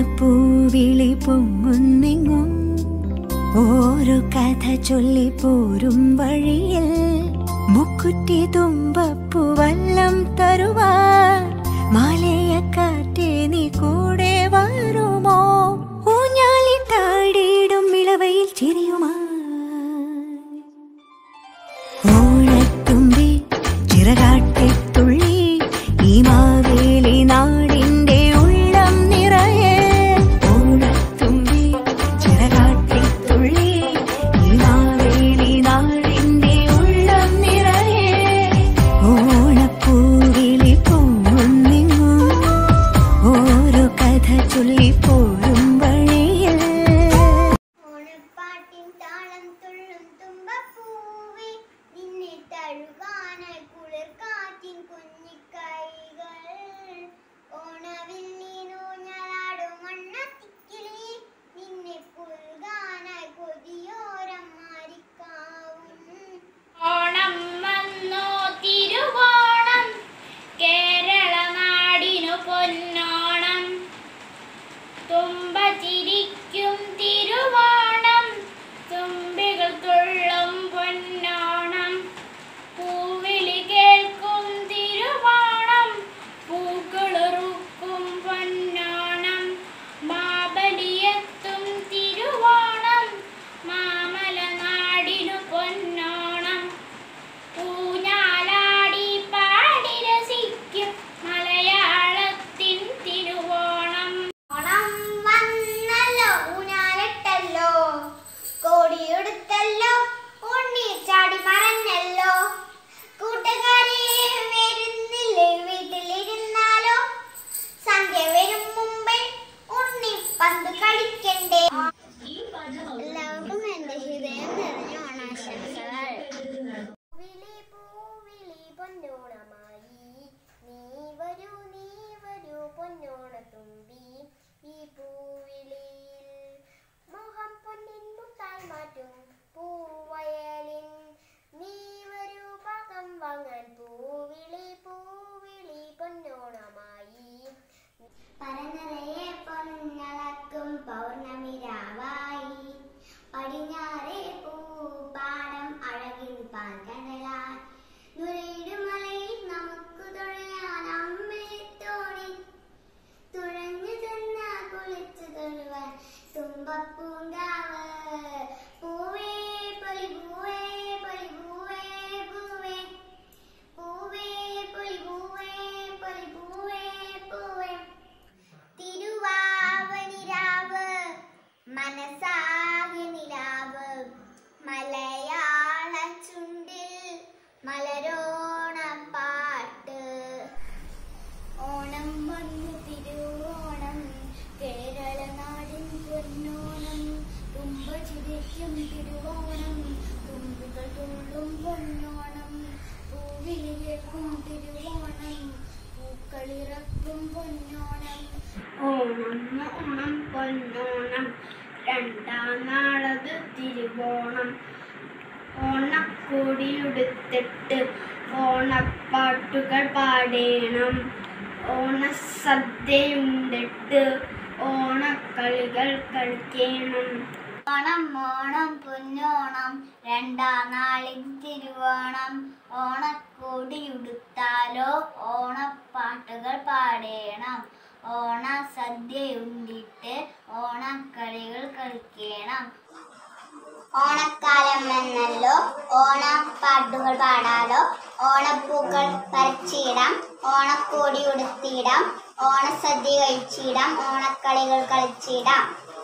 ഓണപ്പൂവിളി പൊങ്ങുന്നെങ്ങും ഓരോ കഥ ചൊല്ലി പോരും വഴിയിൽ മുക്കുറ്റി തുമ്പപ്പൂവല്ലം തരുവാൻ മാലയക്കാറ്റെ നീ കൂടെ വരുമോ ഊഞ്ഞാലിട്ടാടിയിടും ഇളവയിൽ ചിരിയുമാ ഓണത്തുമ്പി ചിറകാട്ടിത്തുള്ളി ഈ മാവേലി നാടിന്റെ ഉള്ളം നിറയെ ഓണത്തുമ്പി ചിറകാട്ടിത്തുള്ളി ഈ മാവേലി നാടിന്റെ ഉള്ളം നിറയെ ഓണപ്പൂവിളി പൊങ്ങുന്നെങ്ങും ഓരോ കഥ ചൊല്ലി പോരും വഴിയിൽ ഓണപ്പാട്ടിൻ താളം തുള്ളും തുമ്പപ്പൂവേ നിന്നെ തഴുകാനായി കുളിർ കാറ്റിൻ കുഞ്ഞിക്കൈകൾ ഓണവില്ലിനൂഞ്ഞലാടും മണ്ണത്തിക്കിളി നിന്നെ പുൽകാനായി കൊതിയോരം മാറിക്കാവും ഓണം വന്നോ തിരുവോണം കേരള നാടിനു പൊന്നോണം തുമ്പ ചിരിക്കും തിരുവോണം തുമ്പികൾ തുള്ളും പൊന്നോണം പൂവിളി കേൾക്കും തിരുവോണം പൂക്കളുറുക്കും പൊന്നോണം മാബലിയെത്തും തിരുവോണം മാമല നാടിനു പൊന്നോണം ഊഞ്ഞാലാടി പാടി രസിക്കും മലയാളത്തിൻ തിരുവോണം ഓണം വന്നല്ലോ ഊഞ്ഞാലിട്ടല്ലോ കോടിയെടുത്തല്ലോ ഉണ്ണി ചാടി മറഞ്ഞല്ലോ കൂട്ടുകാരെ വരുന്നില്ലേ വീട്ടിലിരുന്നാലോ സന്ധ്യ വരും മുമ്പേ ഉണ്ണി പന്ത് കളിക്കണ്ടേ എല്ലാവർക്കും എന്റെ ഹൃദയം നിറഞ്ഞ ഓണാശംസകൾ പൂവിളി പൂവിളി പൊന്നോണമായി നീ വരൂ നീ വരൂ പൊന്നോണത്തുമ്പി ഈ പൂവിളിയിൽ മോഹം പൊന്നിൻ മുത്തായി മാറ്റും പൂവയലിൻ നീ വരൂ പാകം വാങ്ങാൻ പൂവിളി പൂവിളി പൊന്നോണമായി പരനിറയെ പൊന്നളക്കും പൗർണമി രാവായി പടിഞ്ഞാറേ പൂപ്പാടം അഴകിൻ പാൽക്കടലായി നുരയിടുമലയിൽ നമുക്ക് തുഴയാൻ അമ്മത്തോണി തുഴഞ്ഞു ചെന്ന കുളിച്ചു തൊഴുവാൻ തുമ്പപ്പൂങ്കാവ് പൂവേ പൊലി പൂവേ പൊലി പൂവേ പൂവേ പൂവേ പൊലി പൂവേ പൊലി പൂവേ പൂവേ തിരുവാവണിരാവ് മനസ്സാകെ നിലാവ് മലയാള ചുണ്ടിൽ മലരോണ പാട്ട് ഓണം വന്നു തിരുവോണം കേരള നാടിൻ പൊന്നോണം തുമ്പ ചിരിക്കും തിരുവോണം തുമ്പുകൾ തുള്ളും പൊന്നോണം പൂവിളി കേൾക്കും തിരുവോണം പൂക്കളിറക്കും പൊന്നോണം ഓണം ഓണം പൊന്നോണം രണ്ടാം നാളത് തിരുവോണം ഓണക്കോടിയുടുത്തിട്ട് ഓണപ്പാട്ടുകൾ പാടേണം ഓണസദ്യയുണ്ടിട്ട് ഓണക്കളികൾ കളിക്കണം ഓണം ഓണം പൊന്നോണം രണ്ടാം നാളിൽ തിരുവോണം ഓണക്കോടിയുടുത്താലോ ഓണപ്പാട്ടുകൾ പാടേണം ഓണ സദ്യയുണ്ടിട്ട് ഓണക്കളികൾ കളിക്കണം ഓണക്കാലം വന്നല്ലോ ഓണപ്പാട്ടുകൾ പാടാലോ ഓണപ്പൂക്കൾ പറിച്ചിടാം ഓണക്കോടി ഉടുത്തിടാം ഓണസദ്യ കഴിച്ചിടാം ഓണക്കളികൾ കളിച്ചിടാം